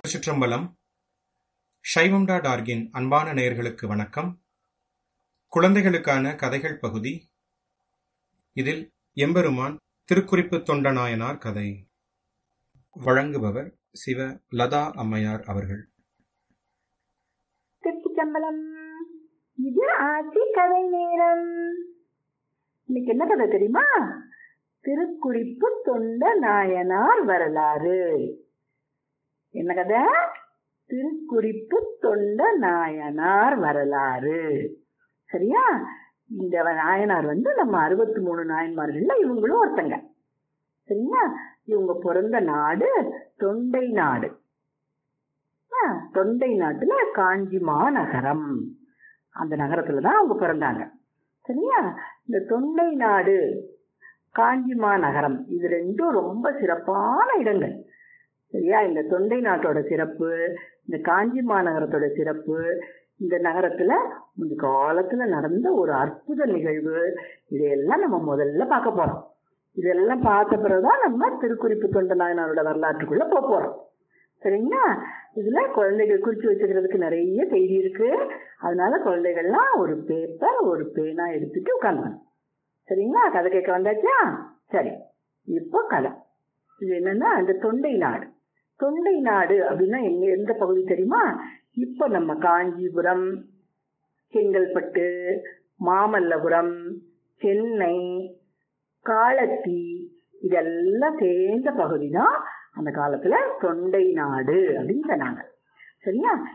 திருச்சிற்றம்பலம் சைவம் டாட் ஆர்கின் அன்பான நேயர்களுக்கு வணக்கம் குழந்தைகளுக்கான கதைகள் பகுதி இதில் எம்பெருமான் திருக்குறிப்பு தொண்டநாயனார் கதை வழங்குபவர் சிவ லதா அம்மையார் அவர்கள் திருச்சிச்சம்பலம் இது ஆட்சி கதை நேரம் இன்னைக்கு என்ன கதை தெரியுமா திருக்குறிப்பு தொண்ட நாயனார் வரலாறு என்ன கதை திருக்குறிப்பு தொண்ட நாயனார் வரலாறு சரியா இந்த நாயனார் வந்து நம்ம அறுபத்தி மூணு நாயன்மார்கள்ல இவங்களும் ஒருத்தங்க சரியா இவங்க பிறந்த நாடு தொண்டை நாடு ஆ, தொண்டை நாட்டுல காஞ்சி மாநகரம் அந்த நகரத்துல தான் அவங்க பிறந்தாங்க சரியா இந்த தொண்டை நாடு காஞ்சி மாநகரம் இது ரெண்டும் ரொம்ப சிறப்பான இடங்கள் சரியா இந்த தொண்டை நாட்டோட சிறப்பு இந்த காஞ்சி மாநகரத்தோட சிறப்பு இந்த நகரத்துல முந்தி காலத்துல நடந்த ஒரு அற்புத நிகழ்வு இதையெல்லாம் நம்ம முதல்ல பார்க்க போறோம் இதெல்லாம் பார்த்த பிறகுதான் நம்ம திருக்குறிப்பு தொண்ட நாயனாரோட வரலாற்றுக்குள்ள போக போறோம் சரிங்களா இதுல குழந்தைகள் குறிச்சு வச்சுக்கிறதுக்கு நிறைய செய்தி இருக்கு அதனால குழந்தைகள்லாம் ஒரு பேப்பர் ஒரு பேனா எடுத்துட்டு உட்காந்துக்கணும் சரிங்களா கதை கேட்க வந்தாச்சா சரி இப்போ கதை இது என்னன்னா அந்த தொண்டை நாடு தொண்டை நாடு அப்படின்னா எங்க எந்த பகுதி தெரியுமா இப்ப நம்ம காஞ்சிபுரம் செங்கல்பட்டு மாமல்லபுரம் சென்னை காளத்தி இதெல்லாம் சேர்ந்த பகுதி தான் அந்த காலத்துல தொண்டை நாடு அப்படின்னு சொன்னாங்க சரியா